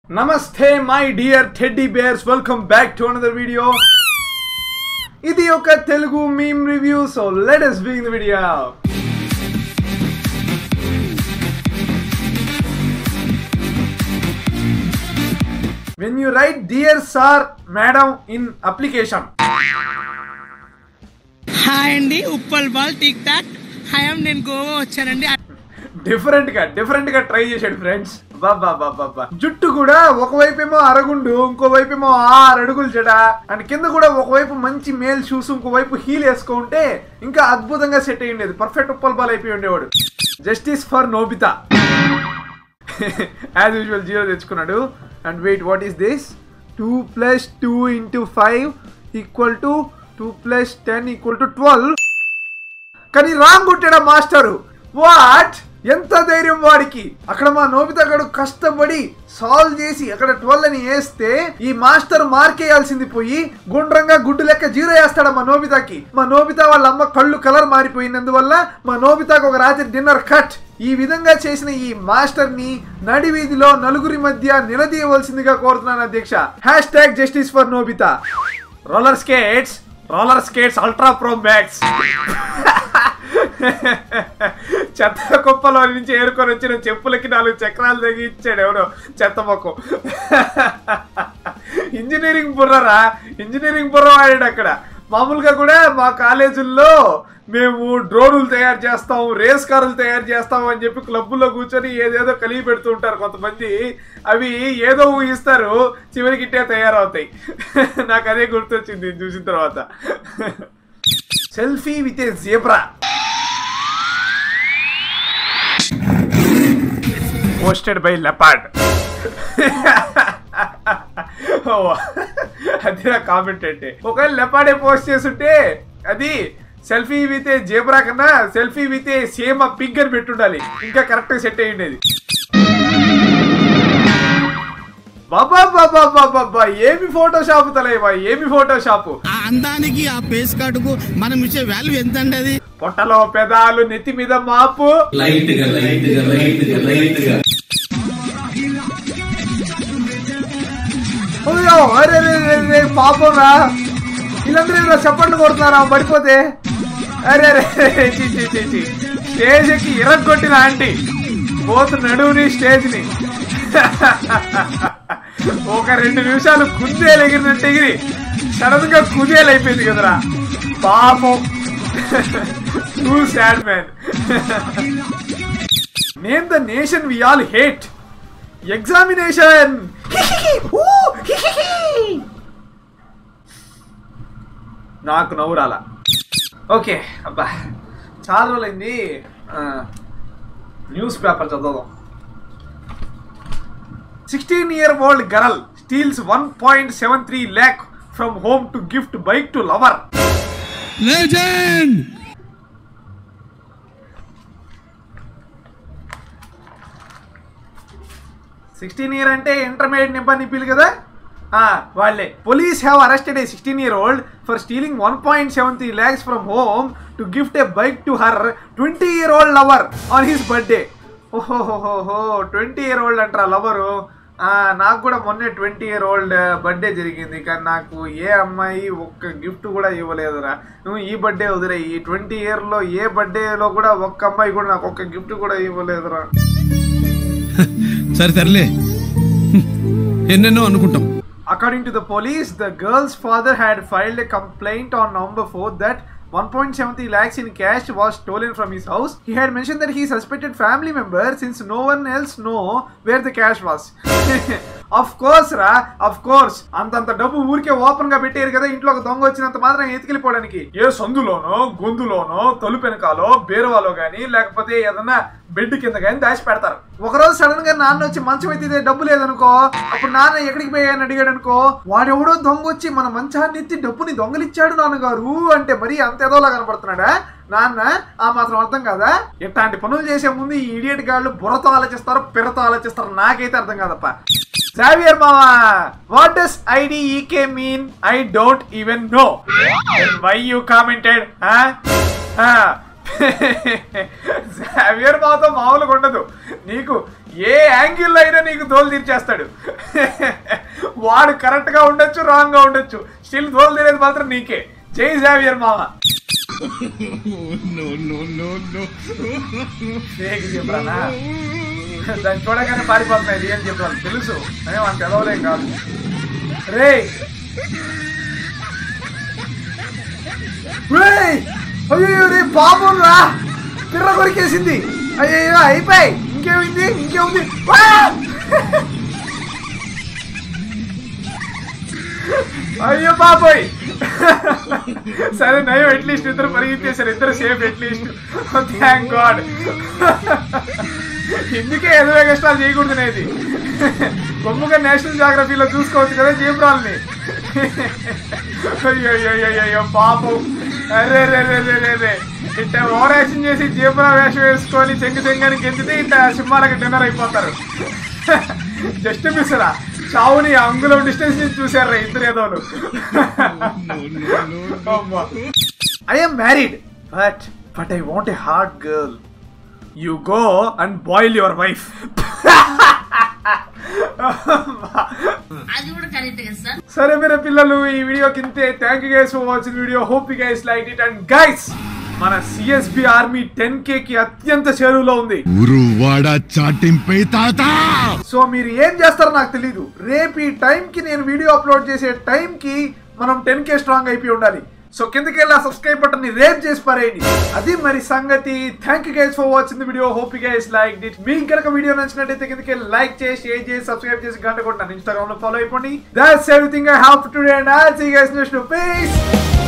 నమస్తే my dear teddy bears welcome back to another video ఇది ఒక Telugu meme review so let us begin the video when you write dear sir madam in application hi అండి Uppal Bal TikTok hi నేను గోవా వచ్చానండి different గా different గా try చేశాడు friends బాబా బాబా జుట్టు కూడా ఒకవైపేమో అరగుండు ఇంకోవైపేమో ఆరు అడుగులు జడ అండ్ కింద కూడా ఒకవైపు మంచి మేల్ షూస్ ఇంకోవైపు హీల్ వేసుకుంటే ఇంకా అద్భుతంగా సెట్ అయ్యి ఉండేది పర్ఫెక్ట్ ఉప్పల్ బాల్ అయిపోయి ఉండేవాడు justice for Nobita as usual zero తెచ్చుకున్నాడు and wait what is this two plus two into five equal to two plus ten equal to twelve కానీ రాంగ్ కొట్టాడా మాస్టరు వాట్ ఎంత ధైర్యం వాడికి అక్కడ మా నోబితా గడు కష్టపడి సాల్వ్ చేసి అక్కడ ట్వెల్వ్ అని వేస్తే ఈ మాస్టర్ మార్కేయాల్సింది పోయి గుండ్రంగా గుడ్డు లెక్క జీరో వేస్తాడా మా నోబితాకి మా నోబితా వాళ్ళ అమ్మ కళ్ళు కలర్ మారిపోయినందువల్ల మా నోబితాకు ఒక రాత్రి డిన్నర్ కట్ ఈ విధంగా చేసిన ఈ మాస్టర్ ని నడి వీధిలో నలుగురి మధ్య నిలదీయవలసిందిగా కోరుతున్నాను అధ్యక్ష hashtag justice for Nobita roller skates roller skates ultra pro max చెత్త కుప్పలో నుంచి ఏరుకొని వచ్చిన చెప్పులకి నాలుగు చక్రాలు తగిలిచ్చాడు ఎవడో చెత్త మొక్కం ఇంజనీరింగ్ బుర్రరా ఇంజనీరింగ్ బుర్ర వాడాడు అక్కడ మామూలుగా కూడా మా కాలేజీల్లో మేము డ్రోనులు తయారు చేస్తాం రేస్ కారులు తయారు చేస్తాం అని చెప్పి క్లబ్బుల్లో కూర్చొని ఏదేదో కలిగి పెడుతూ ఉంటారు కొంతమంది అవి ఏదో ఊహిస్తారు చివరికి ఇట్టే తయారవుతాయి నాకు అదే గుర్తొచ్చింది ఇది చూసిన తర్వాత selfie with a zebra posted by leopard అది నా కామెంట్ అంటే ఒకవేళ లెపాడే పోస్ట్ చేస్తుంటే అది సెల్ఫీ విత్ ఏ జేబ్రా కన్నా selfie with a same a pig అని పెట్టుండాలి ఇంకా కరెక్ట్ గా సెట్ అయ్యి ఉండేది బాబా బాబా బాబా ఏమి ఫోటో షాపు తలేవా ఏమి ఫోటో షాపు ఆ అందానికి ఆ ఫేస్ కార్డుకు మనం ఇచ్చే వాల్యూ ఎంత అండి అది పొట్టలో పెదాలు నెత్తి మీద మాపు లైట్ గా లైట్ గా లైట్ గా లైట్ గా అయ్యో, అరే అరే, అరే, అరే, పాపం రా వీళ్ళందరూ ఇలా చప్పట్లు కొడుతున్నారా పడిపోతే అరే అరే అరే, చి, చి, చి, చి. స్టేజ్ ఎక్కి ఇరగొట్టిన ఆంటీ పోతు నడువుని స్టేజ్ ని ఒక రెండు నిమిషాలు కుదేలు ఎగిరినట్టు ఎగిరి సడన్ గా కుదేలు అయిపోయింది కదరా పాపం too sad man name the nation we all hate examination నాకు నవ్వు రాలా ఓకే అబ్బా చాలా రోజులైంది న్యూస్ పేపర్ చదవదాం sixteen year old girl steals one point seven three lakh from home to gift bike to lover legend sixteen year అంటే intermediate నింపని పిల్లి కదా ఆ, వాళ్ళే police have arrested a sixteen year old for stealing one point seven three lakhs from home to gift A bike to her twenty year old lover on his birthday ఓహోహోహో twenty year old అంటారా lover నాకు కూడా మొన్నే twenty year old birthday జరిగింది కానీ నాకు ఏ అమ్మాయి ఒక్క గిఫ్ట్ కూడా ఇవ్వలేదురా నువ్వు ఈ బర్త్డే వదిలే ఈ ట్వంటీ ఇయర్లో ఏ బర్త్డేలో కూడా ఒక్క అమ్మాయి కూడా నాకు ఒక్క గిఫ్ట్ కూడా ఇవ్వలేదురా సరే సర్లే ఎన్నెన్నో అనుకుంటాం According to the police, the girl's father had filed a complaint on November 4th that 1.73 lakhs in cash was stolen from his house. He had mentioned that he suspected family members since no one else know where the cash was. of course రా of course అంతంత డబ్బు ఊరికే open గా పెట్టారు కదా ఇంట్లో ఒక దొంగ వచ్చినంత మాత్రం ఎత్తుకెళ్ళిపోవడానికి ఏ సందులోనో గొంతులోనో తలుపు వెనకాలో బేరువాలో గానీ లేకపోతే ఏదన్నా బెడ్ కింద కానీ దాచి పెడతారు ఒకరోజు సడన్ గా నాన్న వచ్చి మంచం ఎత్తితే డబ్బు లేదనుకో అప్పుడు నాన్న ఎక్కడికి పోయాయని అడిగాడు అనుకో వాడెవడో దొంగ వచ్చి మన మంచాన్ని ఎత్తి డబ్బుని దొంగలిచ్చాడు నాన్నగారు అంటే మరీ అంత ఏదోలా కనపడుతున్నాడా నాన్న ఆ మాత్రం అర్థం కాదా ఇట్లాంటి పనులు చేసే ముందు ఈ ఇడియట్ గాళ్ళు బుర్రతో ఆలోచిస్తారు పిర్రతో ఆలోచిస్తారు నాకైతే అర్థం కాదప్ప Xavier Mama, what does IDEK mean? I don't even know. Then why you commented? Huh? Ah, Xavier మాతో మామూలుగా ఉండదు నీకు ఏ యాంగిల్లో అయినా నీకు తోలు తీర్చేస్తాడు వాడు కరెక్ట్ గా ఉండొచ్చు రాంగ్ గా ఉండొచ్చు స్టిల్ తోలు తీరేది మాత్రం నీకే జై జావియర్ మామ ఫేక్ చెప్పరానా దాన్ని చూడగానే పారిపోతున్నాయి రియల్ చెప్పరాలు తెలుసు అదే మనం తెలవలేం కాదు రే రేయ్! అయ్యో రే పాపం రా పిర్ర కొరికేసింది అయ్యో అయిపోయి ఇంకేమైంది ఇంకేముంది వా! అయ్యో బాబోయ్ సరే నయం అట్లీస్ట్ ఇద్దరు పరిగెత్తేసారు ఇద్దరు సేఫ్ అట్లీస్ట్ థ్యాంక్ గాడ్ ఇందుకే ఎదురు కష్టాలు చేయకూడదు నేది బొమ్మగా నేషనల్ జాగ్రఫీలో చూసుకోవచ్చు కదా జీబ్రాల్ని అయ్యో అయ్యో అయ్యో అయ్యో పాపం అరే రే రే రే రే రే ఇట్ట ఓవర్ యాక్షన్ చేసి జీబ్రా వేషం వేసుకొని చెంగు చెంగని గెంతితే ఇట్ట సింహాలకి డిన్నర్ అయిపోతారు జస్ట్ మిస్ రా చావుని అంగుళం డిస్టెన్స్ నుంచి చూసారా ఇద్దరు ఏదోలు I am married but but I want a hard girl you go and boil your wife అది కూడా కరెక్ట్ కదా సార్ సరే మీరు పిల్లలు ఈ వీడియో కింతే thank you guys for watching video hope you guys like it and guys మన CSB army ten K కి అత్యంత చేరువలో ఉంది ఊరు వాడ చాటింపై తాత సో మీరు ఏం చేస్తారో నాకు తెలియదు రేపు ఈ టైంకి నేను వీడియో అప్లోడ్ చేసే టైంకి మనం టెన్ కే స్ట్రాంగ్ అయిపోయి ఉండాలి సో కిందకి వెళ్ళి ఆ సబ్స్క్రైబ్ బటన్ ని రేప్ చేసి పారేయండి అది మరి సంగతి thank you guys for watching the video hope you guys like it మీకు కనుక వీడియో నచ్చినట్టయితే కిందకి లైక్ చేసి షేర్ చేసి సబ్స్క్రైబ్ చేసి గంట కొట్టాను ఇన్స్టాగ్రామ్ లో ఫాలో అయిపోండి that's everything I have today and I see guys next piece